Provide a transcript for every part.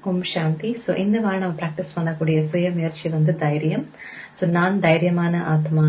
ஓம் சாந்தி so இந்த வாரம் நம்ம ப்ராக்டிஸ் பண்ணக்கூடிய சுய முயற்சி வந்து தைரியம் ஸோ நான் தைரியமான ஆத்மா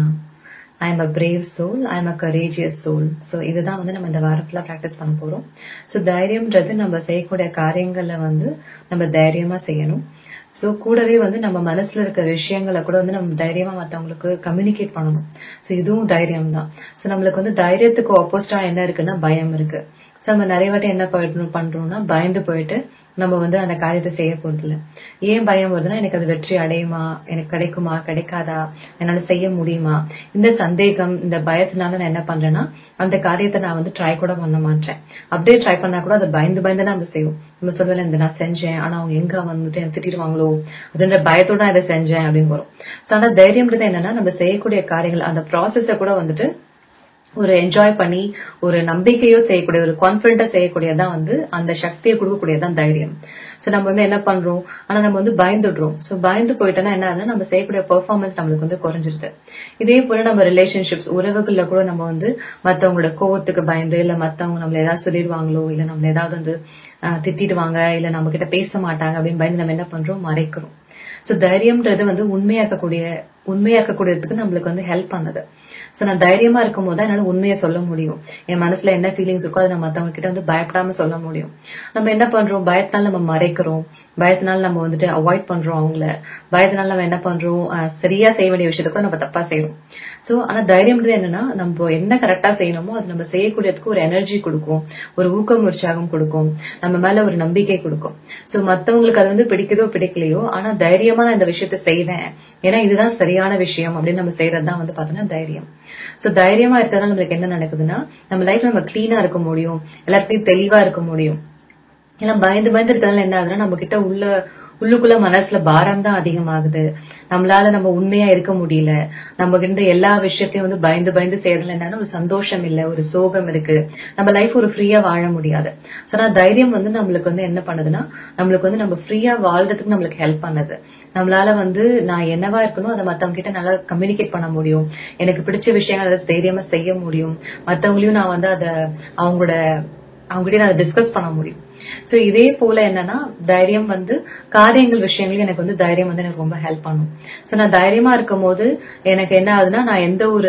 I am a brave soul I am a courageous soul so இதுதான் வந்து நம்ம இந்த வாரம் ஃபுல்லாக ப்ராக்டிஸ் பண்ண போகிறோம் ஸோ தைரியம்ன்றது நம்ம செய்யக்கூடிய காரியங்களில் வந்து நம்ம தைரியமாக செய்யணும் ஸோ கூடவே வந்து நம்ம மனசுல இருக்க விஷயங்களை கூட வந்து நம்ம தைரியமா மற்றவங்களுக்கு கம்யூனிகேட் பண்ணணும் ஸோ இதுவும் தைரியம் தான் ஸோ நம்மளுக்கு வந்து தைரியத்துக்கு ஆப்போசிட்டா என்ன இருக்குன்னா பயம் இருக்கு ஸோ நம்ம நிறைய வாட்டி என்ன பண்ணணும் பண்றோம்னா பயந்து போயிட்டு நம்ம வந்து அந்த காரியத்தை செய்ய போறதில்ல ஏன் பயம் வருதுன்னா எனக்கு அது வெற்றி அடையுமா எனக்கு கிடைக்குமா கிடைக்காதா என்னால செய்ய முடியுமா இந்த சந்தேகம் இந்த பயத்தினால நான் என்ன பண்றேன்னா அந்த காரியத்தை நான் வந்து ட்ரை கூட பண்ண மாட்டேன் அப்படியே ட்ரை பண்ணா கூட அதை பயந்து பயந்து நம்ம செய்வோம் நம்ம சொல்லல இந்த நான் செஞ்சேன் ஆனா அவங்க எங்க வந்துட்டு எனக்கு திட்டிடுவாங்களோ அதுன்ற பயத்தோட நான் இதை செஞ்சேன் அப்படின்னு வரும் ஆனா தைரியம்ன்றது என்னன்னா நம்ம செய்யக்கூடிய காரியங்கள் அந்த ப்ராசஸ கூட வந்துட்டு ஒரு என்ஜாய் பண்ணி ஒரு நம்பிக்கையோ செய்யக்கூடிய ஒரு கான்பிடண்டா செய்யக்கூடியதான் வந்து அந்த சக்தியை கொடுக்கக்கூடியதான் தைரியம் ஸோ நம்ம வந்து என்ன பண்றோம் ஆனா நம்ம வந்து பயந்துடுறோம் ஸோ பயந்து போயிட்டோம்னா என்ன ஆகுதுன்னா நம்ம செய்யக்கூடிய பெர்ஃபார்மன்ஸ் நம்மளுக்கு வந்து குறைஞ்சிருது இதே போல நம்ம ரிலேஷன்ஷிப்ஸ் உறவுகள்ல கூட நம்ம வந்து மத்தவங்களோட கோவத்துக்கு பயந்து இல்ல மத்தவங்க நம்மள ஏதாவது சொல்லிடுவாங்களோ இல்ல நம்மள ஏதாவது வந்து திட்டிடுவாங்க இல்ல நம்ம கிட்ட பேச மாட்டாங்க அப்படின்னு பயந்து நம்ம என்ன பண்றோம் மறைக்கிறோம் ஸோ தைரியம்ன்றது வந்து உண்மையாக்கக்கூடிய உண்மையாக்கக்கூடியதுக்கு நம்மளுக்கு வந்து ஹெல்ப் பண்ணுது ஸோ நான் தைரியமா இருக்கும் போது என்னால உண்மையை சொல்ல முடியும் என் மனசுல என்ன ஃபீலிங்ஸ் இருக்கோ அதை நம்ம மத்தவங்க கிட்ட வந்து பயப்படாம சொல்ல முடியும் நம்ம என்ன பண்றோம் பயத்தினால நம்ம மறைக்கிறோம் பயத்தினால நம்ம வந்துட்டு அவாய்ட் பண்றோம் அவங்கள பயத்தினால நம்ம என்ன பண்றோம் சரியா செய்ய வேண்டிய விஷயத்த கூட நம்ம தப்பா செய்யறோம் ஸோ ஆனா தைரியம்ன்றது என்னன்னா நம்ம என்ன கரெக்டா செய்யணுமோ அது நம்ம செய்யக்கூடியதுக்கு ஒரு எனர்ஜி கொடுக்கும் ஒரு ஊக்கம் உற்சாகம் கொடுக்கும் நம்ம மேல ஒரு நம்பிக்கை கொடுக்கும் ஸோ மத்தவங்களுக்கு அது வந்து பிடிக்குதோ பிடிக்கலையோ ஆனா தைரியமா நான் இந்த விஷயத்த செய்வேன் ஏன்னா இதுதான் சரியான விஷயம் அப்படின்னு நம்ம செய்யறது தான் வந்து பாத்தீங்கன்னா தைரியம் ஸோ தைரியமா இருக்கிறதால நம்மளுக்கு என்ன நடக்குதுன்னா நம்ம லைஃப்ல நம்ம கிளீனா இருக்க முடியும் எல்லாத்தையும் தெளிவா இருக்க முடியும் ஏன்னா பயந்து பயந்து இருக்கிறதால என்ன ஆகுதுன்னா நம்ம கிட்ட உள்ள உள்ளுக்குள்ள மனசுல பாரம் தான் அதிகமாகுது நம்மளால நம்ம உண்மையா இருக்க முடியல நம்ம கிட்ட எல்லா விஷயத்தையும் வந்து பயந்து பயந்து செய்யறதுல என்னன்னா ஒரு சந்தோஷம் இல்ல ஒரு சோகம் இருக்கு நம்ம லைஃப் ஒரு ஃப்ரீயா வாழ முடியாது ஆனா தைரியம் வந்து நம்மளுக்கு வந்து என்ன பண்ணுதுன்னா நம்மளுக்கு வந்து நம்ம ஃப்ரீயா வாழ்றதுக்கு நம்மளுக்கு ஹெல்ப் பண்ணுது நம்மளால வந்து நான் என்னவா இருக்கணும் அதை மத்தவங்க கிட்ட நல்லா கம்யூனிகேட் பண்ண முடியும் எனக்கு பிடிச்ச விஷயங்கள் அதை தைரியமா செய்ய முடியும் மத்தவங்களையும் நான் வந்து அதை அவங்களோட அவங்ககிட்ட நான் டிஸ்கஸ் பண்ண முடியும் சோ இதே போல என்னன்னா தைரியம் வந்து காரியங்கள் விஷயங்களும் எனக்கு வந்து தைரியம் வந்து எனக்கு ரொம்ப ஹெல்ப் பண்ணும் சோ நான் தைரியமா இருக்கும் போது எனக்கு என்ன ஆகுதுன்னா நான் எந்த ஒரு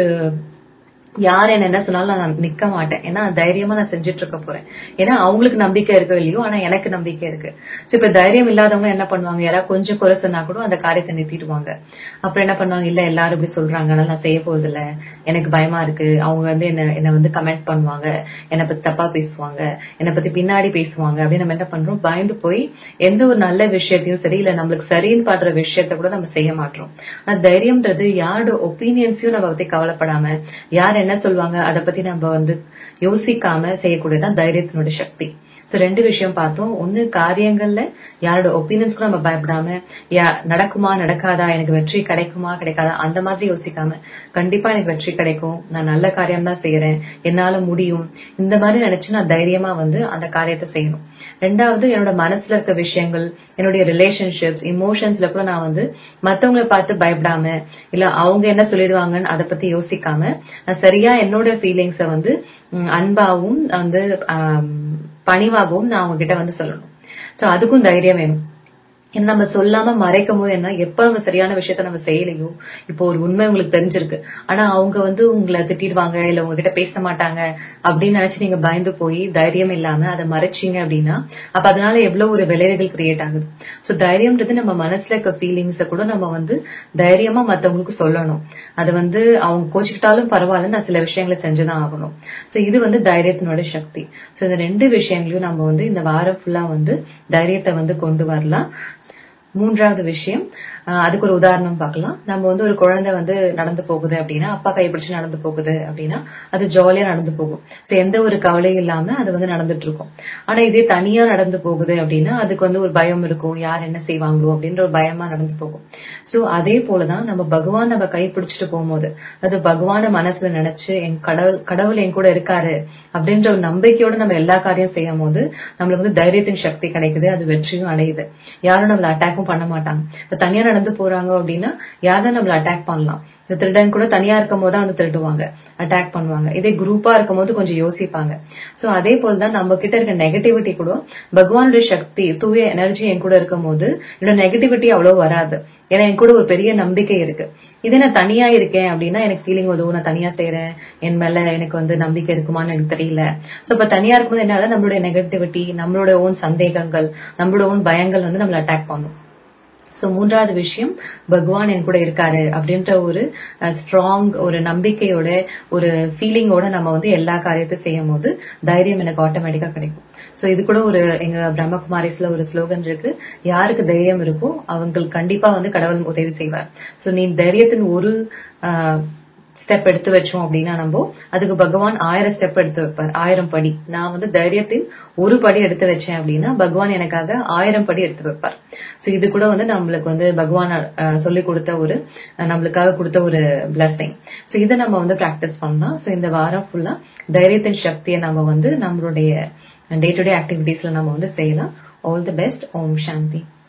யார் என்ன என்ன சொன்னாலும் நான் நிக்க மாட்டேன் ஏன்னா தைரியமா நான் செஞ்சுட்டு இருக்க போறேன் ஏன்னா அவங்களுக்கு நம்பிக்கை இருக்கோ இல்லையோ ஆனா எனக்கு நம்பிக்கை இருக்கு இப்ப தைரியம் இல்லாதவங்க என்ன பண்ணுவாங்க யாராவது கொஞ்சம் குறை சொன்னா கூட அந்த காரியத்தை நிறுத்திடுவாங்க அப்புறம் என்ன பண்ணுவாங்க இல்ல எல்லாரும் இப்படி சொல்றாங்க அதனால நான் செய்ய போறது இல்ல எனக்கு பயமா இருக்கு அவங்க வந்து என்ன என்ன வந்து கமெண்ட் பண்ணுவாங்க என்னை பத்தி தப்பா பேசுவாங்க என்னை பத்தி பின்னாடி பேசுவாங்க அப்படின்னு நம்ம என்ன பண்றோம் பயந்து போய் எந்த ஒரு நல்ல விஷயத்தையும் சரி இல்ல நம்மளுக்கு சரின்னு பாடுற விஷயத்த கூட நம்ம செய்ய மாட்டோம் ஆனா தைரியம்ன்றது யாரோட ஒப்பீனியன்ஸையும் நம்ம பத்தி கவலைப்படாம யார் என்ன சொல்லுவாங்க அதை பத்தி நம்ம வந்து யோசிக்காம செய்யக்கூடியதான் தைரியத்தினோட சக்தி ஸோ ரெண்டு விஷயம் பார்த்தோம் ஒன்னு காரியங்கள்ல யாரோட ஒப்பீனியன்ஸ்க்கும் நம்ம பயப்படாம யா நடக்குமா நடக்காதா எனக்கு வெற்றி கிடைக்குமா கிடைக்காதா அந்த மாதிரி யோசிக்காம கண்டிப்பா எனக்கு வெற்றி கிடைக்கும் நான் நல்ல காரியம் தான் செய்யறேன் என்னால முடியும் இந்த மாதிரி நினைச்சு நான் தைரியமா வந்து அந்த காரியத்தை செய்யணும் ரெண்டாவது என்னோட மனசுல இருக்க விஷயங்கள் என்னுடைய ரிலேஷன்ஷிப்ஸ் இமோஷன்ஸ்ல கூட நான் வந்து மத்தவங்களை பார்த்து பயப்படாம இல்ல அவங்க என்ன சொல்லிடுவாங்கன்னு அதை பத்தி யோசிக்காம நான் சரியா என்னோட ஃபீலிங்ஸ வந்து அன்பாவும் வந்து பணிவாகவும் நான் அவங்க கிட்ட வந்து சொல்லணும் சோ அதுக்கும் தைரியம் வேணும் ஏன்னா நம்ம சொல்லாம மறைக்கும் போது என்ன எப்ப அவங்க சரியான விஷயத்த நம்ம செய்யலையோ இப்போ ஒரு உண்மை உங்களுக்கு தெரிஞ்சிருக்கு ஆனா அவங்க வந்து உங்களை திட்டிடுவாங்க இல்ல உங்ககிட்ட பேச மாட்டாங்க அப்படின்னு நினைச்சு நீங்க பயந்து போய் தைரியம் இல்லாம அதை மறைச்சிங்க அப்படின்னா அப்ப அதனால எவ்வளவு ஒரு விளைவுகள் கிரியேட் ஆகுது சோ தைரியம்ன்றது நம்ம மனசுல இருக்க ஃபீலிங்ஸ கூட நம்ம வந்து தைரியமா மத்தவங்களுக்கு சொல்லணும் அது வந்து அவங்க கோச்சுக்கிட்டாலும் பரவாயில்ல நான் சில விஷயங்களை செஞ்சுதான் ஆகணும் சோ இது வந்து தைரியத்தினோட சக்தி சோ இந்த ரெண்டு விஷயங்களையும் நம்ம வந்து இந்த வாரம் ஃபுல்லா வந்து தைரியத்தை வந்து கொண்டு வரலாம் மூன்றாவது விஷயம் அதுக்கு ஒரு உதாரணம் பார்க்கலாம் நம்ம வந்து ஒரு குழந்தை வந்து நடந்து போகுது அப்படின்னா அப்பா கைப்பிடிச்சு நடந்து போகுது அப்படின்னா அது ஜாலியா நடந்து போகும் எந்த ஒரு கவலையும் இல்லாம அது வந்து நடந்துட்டு இருக்கும் ஆனா இதே தனியா நடந்து போகுது அப்படின்னா அதுக்கு வந்து ஒரு பயம் இருக்கும் யார் என்ன செய்வாங்களோ அப்படின்ற ஒரு பயமா நடந்து போகும் சோ அதே போலதான் நம்ம பகவான் நம்ம கை பிடிச்சிட்டு போகும்போது அது பகவான மனசுல நினைச்சு என் கடவுள் கடவுள் என் கூட இருக்காரு அப்படின்ற ஒரு நம்பிக்கையோட நம்ம எல்லா காரியம் செய்யும் போது நம்மளுக்கு வந்து தைரியத்தின் சக்தி கிடைக்குது அது வெற்றியும் அடையுது யாரும் நம்மள அட்டாக்கும் பண்ண மாட்டாங்க இப்ப தனியா நடந்து போறாங்க அப்படின்னா யாரும் நம்மள அட்டாக் பண்ணலாம் இந்த திருடன் கூட தனியா இருக்கும் போது தான் வந்து திருடுவாங்க அட்டாக் பண்ணுவாங்க இதே குரூப்பா இருக்கும் போது கொஞ்சம் யோசிப்பாங்க சோ அதே போல தான் நம்ம கிட்ட இருக்க நெகட்டிவிட்டி கூட பகவானுடைய சக்தி தூய எனர்ஜி என் கூட இருக்கும் போது என்னோட நெகட்டிவிட்டி அவ்வளவு வராது ஏன்னா என் கூட ஒரு பெரிய நம்பிக்கை இருக்கு இதே நான் தனியா இருக்கேன் அப்படின்னா எனக்கு ஃபீலிங் வரும் நான் தனியா செய்றேன் என் மேல எனக்கு வந்து நம்பிக்கை இருக்குமான்னு எனக்கு தெரியல சோ இப்ப தனியா இருக்கும்போது என்ன நம்மளுடைய நெகட்டிவிட்டி நம்மளோட ஓன் சந்தேகங்கள் நம்மளோட ஓன் பயங்கள் வந்து நம்மள அட்டாக் பண்ணும் சோ மூன்றாவது விஷயம் பகவான் என் கூட இருக்காரு அப்படின்ற ஒரு ஸ்ட்ராங் ஒரு நம்பிக்கையோட ஒரு ஃபீலிங்கோட நம்ம வந்து எல்லா காரியத்தையும் செய்யும் போது தைரியம் எனக்கு ஆட்டோமேட்டிக்கா கிடைக்கும் சோ இது கூட ஒரு எங்க பிரம்மகுமாரிஸ்ல ஒரு ஸ்லோகன் இருக்கு யாருக்கு தைரியம் இருக்கோ அவங்களுக்கு கண்டிப்பா வந்து கடவுள் உதவி செய்வார் சோ நீ தைரியத்தின் ஒரு ஸ்டெப் எடுத்து வச்சோம் அப்படின்னா நம்ம அதுக்கு பகவான் ஆயிரம் ஸ்டெப் எடுத்து வைப்பார் ஆயிரம் படி நான் வந்து தைரியத்தின் ஒரு படி எடுத்து வச்சேன் அப்படின்னா பகவான் எனக்காக ஆயிரம் படி எடுத்து வைப்பார் சோ இது கூட வந்து நம்மளுக்கு வந்து பகவான் சொல்லி கொடுத்த ஒரு நம்மளுக்காக கொடுத்த ஒரு பிளஸிங் சோ இதை நம்ம வந்து பிராக்டிஸ் பண்ணலாம் சோ இந்த வாரம் ஃபுல்லா தைரியத்தின் சக்தியை நம்ம வந்து நம்மளுடைய டே டு டே ஆக்டிவிட்டீஸ்ல நம்ம வந்து செய்யலாம் all the best Om Shanti